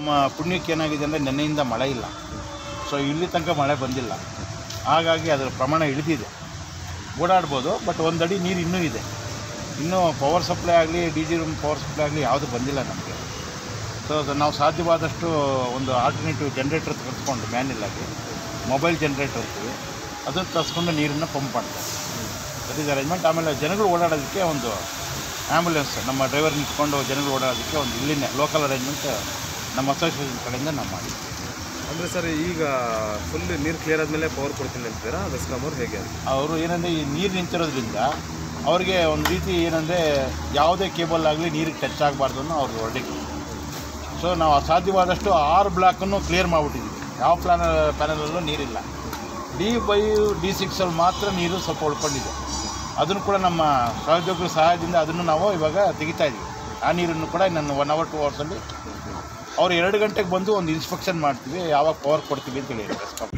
ನಮ್ಮ ಪುಣ್ಯಕ್ಕೆ ಏನಾಗಿದೆ ಅಂದರೆ ನೆನ್ನೆಯಿಂದ ಮಳೆ ಇಲ್ಲ ಸೊ ಇಲ್ಲಿ ತನಕ ಮಳೆ ಬಂದಿಲ್ಲ ಹಾಗಾಗಿ ಅದರ ಪ್ರಮಾಣ ಇಳಿದಿದೆ ಓಡಾಡ್ಬೋದು ಬಟ್ ಒಂದು ಅಡಿ ನೀರು ಇನ್ನೂ ಇದೆ ಇನ್ನೂ ಪವರ್ ಸಪ್ಲೈ ಆಗಲಿ D G room power supply ಆಗಲಿ ಯಾವುದು ಬಂದಿಲ್ಲ ನಮಗೆ ಸೊ ಅದು ನಾವು ಸಾಧ್ಯವಾದಷ್ಟು ಒಂದು ಆಲ್ಟರ್ನೇಟಿವ್ ಜನ್ರೇಟರ್ ತರಿಸ್ಕೊಂಡು ಮ್ಯಾನಿಲ್ಲಾಗಿ ಮೊಬೈಲ್ ಜನ್ರೇಟರ್ ಇರ್ತೀವಿ ಅದನ್ನು ತರಿಸ್ಕೊಂಡು ನೀರನ್ನು ಪಂಪ್ ಮಾಡ್ತಾರೆ ದಟ್ ಈಸ್ ಅರೇಂಜ್ಮೆಂಟ್ ಆಮೇಲೆ ಜನಗಳು ಓಡಾಡೋದಕ್ಕೆ ಒಂದು ಆ್ಯಂಬುಲೆನ್ಸ್ ನಮ್ಮ ಡ್ರೈವರ್ ನಿಂತ್ಕೊಂಡು ಜನಗಳು ಓಡಾಡೋದಕ್ಕೆ ಒಂದು ಇಲ್ಲಿನೇ ಲೋಕಲ್ ಅರೇಂಜ್ಮೆಂಟ್ ನಮ್ಮ ಅಸೋಸಿಯೇಷನ್ ಕಡೆಯಿಂದ ನಾವು ಮಾಡಿದ್ವಿ ಅಂದರೆ ಸರ್ ಈಗ ಫುಲ್ ನೀರು ಕ್ಲಿಯರ್ ಆದಮೇಲೆ ಪವರ್ ಕೊಡ್ತೀನಿ ಅಂತೀರಾ ಬೆಸ್ಕಾಮ್ ಅವ್ರು ಹೇಗೆ ಅಂತ ಅವರು ಏನಂದರೆ ಈ ನೀರು ನಿಂತಿರೋದ್ರಿಂದ ಅವ್ರಿಗೆ ಒಂದು ರೀತಿ ಏನಂದರೆ ಯಾವುದೇ ಕೇಬಲ್ ಆಗಲಿ ನೀರಿಗೆ ಟಚ್ ಆಗಬಾರ್ದು ಅನ್ನೋ ಅವ್ರ ಹೊರಟಿಗೆ ಸೊ ನಾವು ಸಾಧ್ಯವಾದಷ್ಟು ಆರು ಬ್ಲಾಕನ್ನು ಕ್ಲಿಯರ್ ಮಾಡಿಬಿಟ್ಟಿದ್ದೀವಿ ಯಾವ ಪ್ಲಾನ ಪ್ಯಾನಲಲ್ಲೂ ನೀರಿಲ್ಲ ಡಿ ಬೈ ಡಿ ಸಿಕ್ಸಲ್ಲಿ ಮಾತ್ರ ನೀರು ಸ್ವಲ್ಪ ಉಳ್ಕೊಂಡಿದೆ ಅದನ್ನು ಕೂಡ ನಮ್ಮ ಸಹೋದ್ಯೋಗಿಗಳ ಸಹಾಯದಿಂದ ಅದನ್ನು ನಾವು ಇವಾಗ ತೆಗಿತಾ ಇದ್ದೀವಿ ಆ ನೀರನ್ನು ಕೂಡ ನನ್ನ ಒನ್ ಅವರ್ ಟು ಅವರ್ಸಲ್ಲಿ ಅವ್ರು ಎರಡು ಗಂಟೆಗೆ ಬಂದು ಒಂದು ಇನ್ಸ್ಪೆಕ್ಷನ್ ಮಾಡ್ತೀವಿ ಯಾವಾಗ ಪವರ್ ಕೊಡ್ತೀವಿ ಅಂತ ಹೇಳಿ ಬೆಸ್ಕಾಂ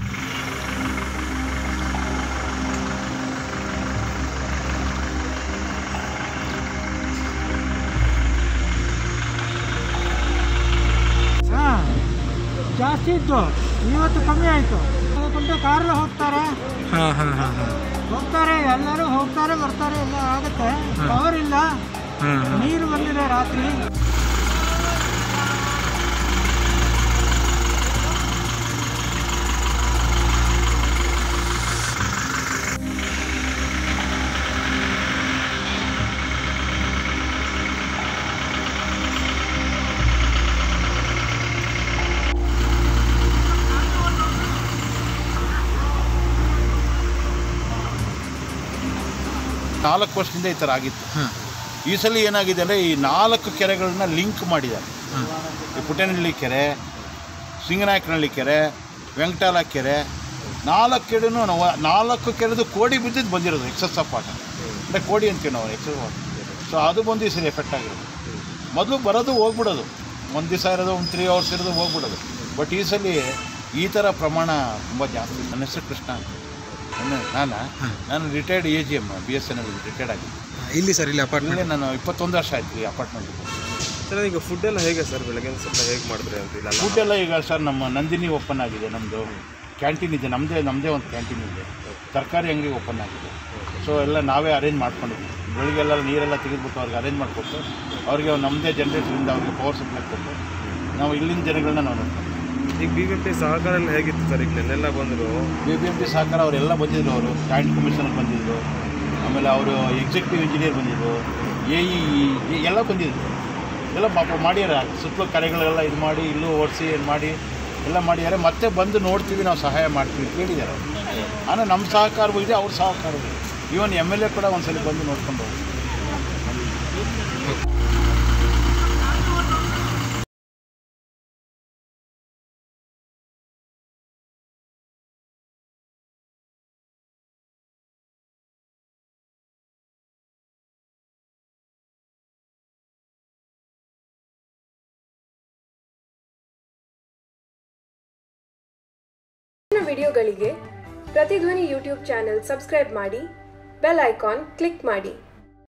ಹಾಂ ಜಾಸ್ತಿ ಇತ್ತು ಇವತ್ತು ಕಮ್ಮಿ ಆಯಿತು ಗಂಟೆ ಕಾರಲ್ಲಿ ಹೋಗ್ತಾರೆ ಹಾಂ ಹಾಂ ಹಾಂ ಹಾಂ ಹೋಗ್ತಾರೆ ಎಲ್ಲರೂ ಹೋಗ್ತಾರೆ ಬರ್ತಾರೆ ಎಲ್ಲ ಆಗುತ್ತೆ ಪವರ್ ಇಲ್ಲ ಹಾಂ ನೀರು ಬಂದಿದೆ ರಾತ್ರಿ ನಾಲ್ಕು ವರ್ಷದಿಂದ ಈ ಥರ ಆಗಿತ್ತು ಹಾಂ ಈ ಸಲ ಏನಾಗಿದೆ ಅಂದರೆ ಈ ನಾಲ್ಕು ಕೆರೆಗಳನ್ನ ಲಿಂಕ್ ಮಾಡಿದ್ದಾರೆ ಹಾಂ ಈ ಪುಟ್ಟನಹಳ್ಳಿ ಕೆರೆ ಸಿಂಗನಾಯಕನಹಳ್ಳಿ ಕೆರೆ ವೆಂಕಟಾಲ ಕೆರೆ ನಾಲ್ಕು ಕೆರೆನೂ ನಾವು ನಾಲ್ಕು ಕೆರೆದು ಕೋಡಿ ಬಿದ್ದಿದ್ದು ಬಂದಿರೋದು ಎಕ್ಸಸ್ ಆಫ್ ವಾಟರ್ ಅಂದರೆ ಕೋಡಿ ಅಂತೀವಿ ನಾವು ಎಕ್ಸಸ್ ವಾಟರ್ ಸೊ ಅದು ಬಂದು ಈ ಸಲ ಎಫೆಕ್ಟ್ ಆಗಿರೋದು ಮೊದಲು ಬರೋದು ಹೋಗ್ಬಿಡೋದು ಒಂದು ದಿವಸ ಇರೋದು ಒಂದು ತ್ರೀ ಅವರ್ಸ್ ಇರೋದು ಹೋಗ್ಬಿಡೋದು ಬಟ್ ಈ ಸಲ ಈ ಥರ ಪ್ರಮಾಣ ತುಂಬ ಜಾಸ್ತಿ ನನ್ನ ಹೆಸರು ಕೃಷ್ಣ ಅಂತ ನನ್ನ- ನಾನಾ ನಾನು retired A G M B S N L retired ಆಗಿದೆ ಇಲ್ಲಿ ಸರ್ ಇಲ್ಲಿ ಅಪಾರ್ಟ್ಮೆಂಟ್ ಇಲ್ಲೇ ನಾನು ಇಪ್ಪತ್ತೊಂದು ವರ್ಷ ಆಯ್ತು ಈ ಅಪಾರ್ಟ್ಮೆಂಟ್ ಸರ್ ಈಗ ಫುಡ್ ಎಲ್ಲ ಹೇಗೆ ಸರ್ ಬೆಳಗ್ಗೆ ಸ್ವಲ್ಪ ಹೇಗೆ ಮಾಡಿದ್ರಿ ಅಂತ ಇಲ್ಲ ಫುಡ್ ಎಲ್ಲ ಈಗ ಸರ್ ನಮ್ಮ ನಂದಿನಿ ಓಪನ್ ಆಗಿದೆ ನಮ್ಮದು ಕ್ಯಾಂಟೀನ್ ಇದೆ ನಮ್ಮದೇ ನಮ್ಮದೇ ಒಂದು ಕ್ಯಾಂಟೀನ್ ಇದೆ ತರಕಾರಿ ಅಂಗಡಿ ಓಪನ್ ಆಗಿದೆ ಸೊ ಎಲ್ಲ ನಾವೇ ಅರೇಂಜ್ ಮಾಡ್ಕೊಂಡಿದ್ವಿ ಬೆಳಿಗ್ಗೆಲ್ಲ ನೀರೆಲ್ಲ ತೆಗೆದುಬಿಟ್ಟು ಅವ್ರಿಗೆ ಅರೇಂಜ್ ಮಾಡಿಕೊಟ್ಟು ಅವ್ರಿಗೆ ನಮ್ಮದೇ ಜನ್ರೇಟರಿಂದ ಅವ್ರಿಗೆ ಪವರ್ ಸಪ್ಲೈ ಕೊಟ್ಟು ನಾವು ಇಲ್ಲಿನ ಜನಗಳನ್ನ ನಾವು ನೋಡ್ತೀವಿ ಈಗ ಬಿ ಬಿ ಎಂ ಪಿ ಸಹಕಾರ ಎಲ್ಲ ಹೇಗಿತ್ತು ಸರ್ ಈಗ ನೆನ್ನೆಲ್ಲ ಬಂದರು ಬಿ ಬಿ ಎಂ ಪಿ ಸಹಕಾರ ಅವರೆಲ್ಲ ಬಂದಿದ್ರು ಅವರು ಜಾಯಿಂಟ್ ಕಮಿಷನರ್ ಬಂದಿದ್ದರು ಆಮೇಲೆ ಅವರು ಎಕ್ಸಿಕ್ಯೂಟಿವ್ ಇಂಜಿನಿಯರ್ ಬಂದಿದ್ದರು ಎ ಇ ಎಲ್ಲ ಬಂದಿದ್ರು ಎಲ್ಲ ಪಾಪ ಮಾಡ್ಯಾರ ಸುತ್ತಲೂ ಕರೆಗಳೆಲ್ಲ ಇದು ಮಾಡಿ ಇಲ್ಲೂ ಓಡಿಸಿ ಇದು ಮಾಡಿ ಎಲ್ಲ ಮಾಡಿದ್ದಾರೆ ಮತ್ತೆ ಬಂದು ನೋಡ್ತೀವಿ ನಾವು ಸಹಾಯ ಮಾಡ್ತೀವಿ ಅಂತ ಹೇಳಿದ್ದಾರೆ ಆದರೆ ನಮ್ಮ ಸಹಕಾರವೂ ಇದೆ ಅವ್ರ ಸಹಕಾರವೂ ಇದೆ ಇವನ್ ಎಮ್ ಎಲ್ ಎ ಕೂಡ ಒಂದ್ಸಲ ಬಂದು ನೋಡ್ಕೊಂಡು ಹೋಗಿ ಹೆಚ್ಚಿನ ವಿಡಿಯೋಗಳಿಗೆ ಪ್ರತಿಧ್ವನಿ ಯೂಟ್ಯೂಬ್ ಚಾನೆಲ್ ಸಬ್ಸ್ಕ್ರೈಬ್ ಮಾಡಿ ಬೆಲ್ ಐಕಾನ್ ಕ್ಲಿಕ್ ಮಾಡಿ